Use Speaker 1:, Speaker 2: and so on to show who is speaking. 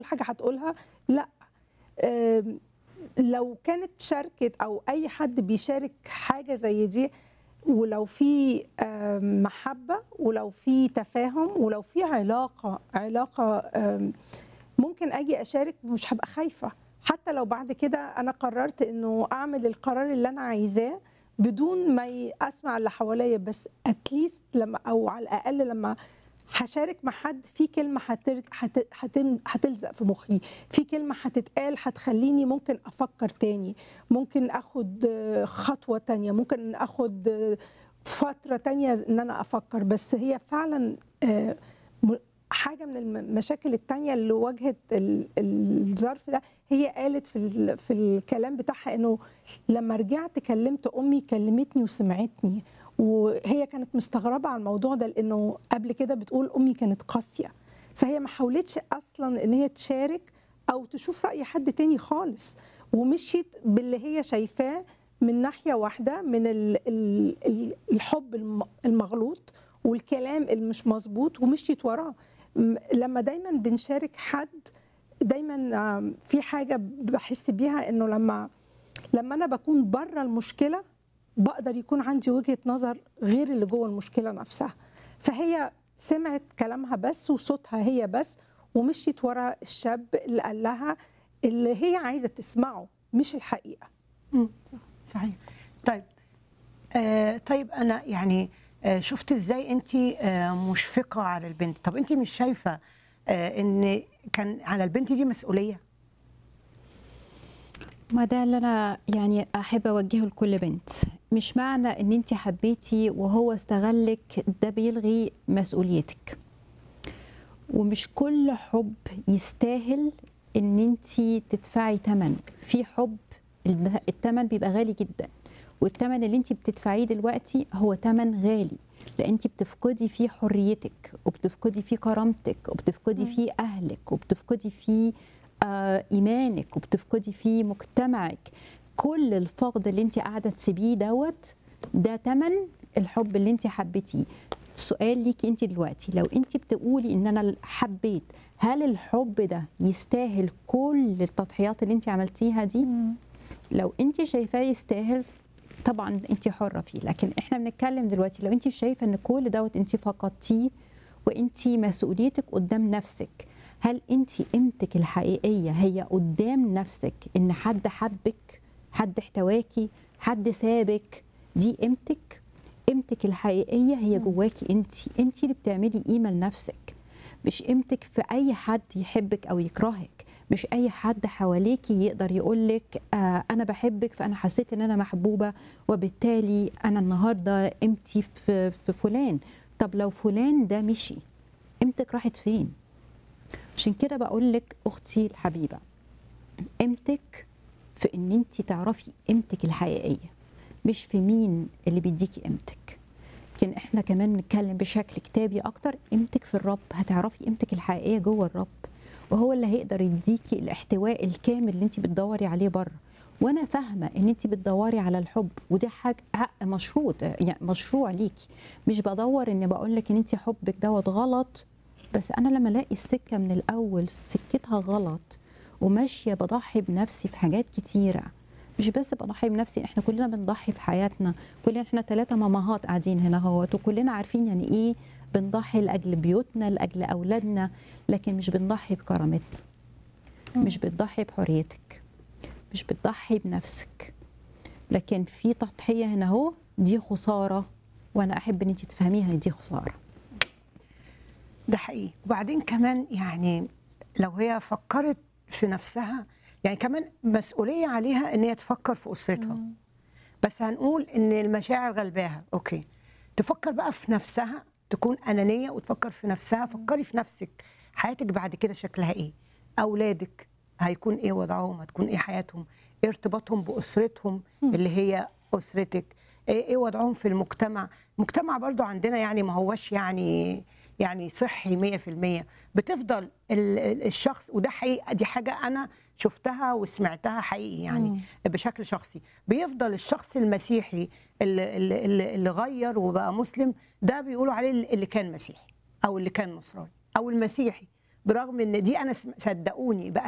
Speaker 1: حاجه هتقولها لا آم، لو كانت شاركت او اي حد بيشارك حاجه زي دي ولو في آم، محبه ولو في تفاهم ولو في علاقه علاقه آم، ممكن اجي اشارك مش هبقى خايفه حتى لو بعد كده انا قررت انه اعمل القرار اللي انا عايزاه بدون ما ي- اسمع اللي حواليا بس اتليست لما او على الاقل لما هشارك مع حد في كلمه هتر... هت... هتم... هتلزق في مخي في كلمه هتتقال هتخليني ممكن افكر تاني ممكن اخد آه، خطوه تانية ممكن اخد آه، فتره تانية ان انا افكر بس هي فعلا آه، م- حاجه من المشاكل التانية اللي واجهت ال- الظرف ده هي قالت في ال- في الكلام بتاعها انه لما رجعت كلمت امي كلمتني وسمعتني وهي كانت مستغربه على الموضوع ده لانه قبل كده بتقول امي كانت قاسيه فهي ما حاولتش اصلا ان هي تشارك او تشوف راي حد تاني خالص ومشيت باللي هي شايفاه من ناحيه واحده من ال ال ال الحب الم- المغلوط والكلام اللي مش مظبوط ومشيت وراه م- لما دايما بنشارك حد دايما آم، في حاجه بحس بيها انه لما لما انا بكون بره المشكله بقدر يكون عندي وجهه نظر غير اللي جوه المشكله نفسها فهي سمعت كلامها بس وصوتها هي بس ومشيت ورا الشاب اللي قال لها اللي هي عايزه تسمعه مش الحقيقه
Speaker 2: مم، صحيح طيب آه طيب انا يعني آه شفت ازاي انت آه مشفقه على البنت طب انت مش شايفه آه ان كان على البنت دي مسؤوليه
Speaker 3: ما ده اللي انا يعني احب اوجهه لكل بنت مش معنى ان انت حبيتي وهو استغلك ده بيلغي مسؤوليتك ومش كل حب يستاهل ان انت تدفعي ثمن في حب الثمن بيبقى غالي جدا والثمن اللي انت بتدفعيه دلوقتي هو ثمن غالي لان انت بتفقدي فيه حريتك وبتفقدي فيه كرامتك وبتفقدي فيه اهلك وبتفقدي فيه آه ايمانك وبتفقدي فيه مجتمعك كل الفقد اللي انت قاعده تسيبيه دوت ده ثمن الحب اللي انت حبيتيه السؤال ليكي انت دلوقتي لو انت بتقولي ان انا حبيت هل الحب ده يستاهل كل التضحيات اللي انت عملتيها دي لو انت شايفاه يستاهل طبعا انت حره فيه لكن احنا بنتكلم دلوقتي لو انت شايفه ان كل دوت انت فقدتيه وانت مسؤوليتك قدام نفسك هل انت قيمتك الحقيقيه هي قدام نفسك ان حد حبك حد احتواكي حد سابك دي قيمتك قيمتك الحقيقيه هي جواكي انت انت اللي بتعملي قيمه لنفسك مش قيمتك في اي حد يحبك او يكرهك مش اي حد حواليكي يقدر يقولك آه انا بحبك فانا حسيت ان انا محبوبه وبالتالي انا النهارده قيمتي في, في فلان طب لو فلان ده مشي قيمتك راحت فين عشان كده بقول لك اختي الحبيبه قيمتك في ان انت تعرفي قيمتك الحقيقيه مش في مين اللي بيديكي قيمتك لكن احنا كمان بنتكلم بشكل كتابي اكتر قيمتك في الرب هتعرفي قيمتك الحقيقيه جوه الرب وهو اللي هيقدر يديكي الاحتواء الكامل اللي انت بتدوري عليه بره وانا فاهمه ان انت بتدوري على الحب وده حاجه حق مشروط يعني مشروع ليكي مش بدور اني بقول لك ان انت حبك دوت غلط بس انا لما الاقي السكه من الاول سكتها غلط وماشيه بضحي بنفسي في حاجات كتيره مش بس بضحي بنفسي احنا كلنا بنضحي في حياتنا كلنا احنا ثلاثه ماماهات قاعدين هنا اهوت وكلنا عارفين يعني ايه بنضحي لاجل بيوتنا لاجل اولادنا لكن مش بنضحي بكرامتنا مش بتضحي بحريتك مش بتضحي بنفسك لكن في تضحيه هنا اهو دي خساره وانا احب ان انت تفهميها ان دي خساره
Speaker 2: ده حقيقي وبعدين كمان يعني لو هي فكرت في نفسها يعني كمان مسؤوليه عليها ان هي تفكر في اسرتها بس هنقول ان المشاعر غلباها اوكي تفكر بقى في نفسها تكون انانيه وتفكر في نفسها فكري في نفسك حياتك بعد كده شكلها ايه اولادك هيكون ايه وضعهم هتكون ايه حياتهم ايه ارتباطهم باسرتهم اللي هي اسرتك ايه إيه وضعهم في المجتمع المجتمع برضو عندنا يعني ما هوش يعني يعني صحي 100% بتفضل ال- ال- الشخص وده حقيقي دي حاجه انا شفتها وسمعتها حقيقي يعني بشكل شخصي بيفضل الشخص المسيحي اللي, اللي, اللي غير وبقى مسلم ده بيقولوا عليه اللي كان مسيحي او اللي كان نصراني او المسيحي برغم ان دي انا سم- صدقوني بقى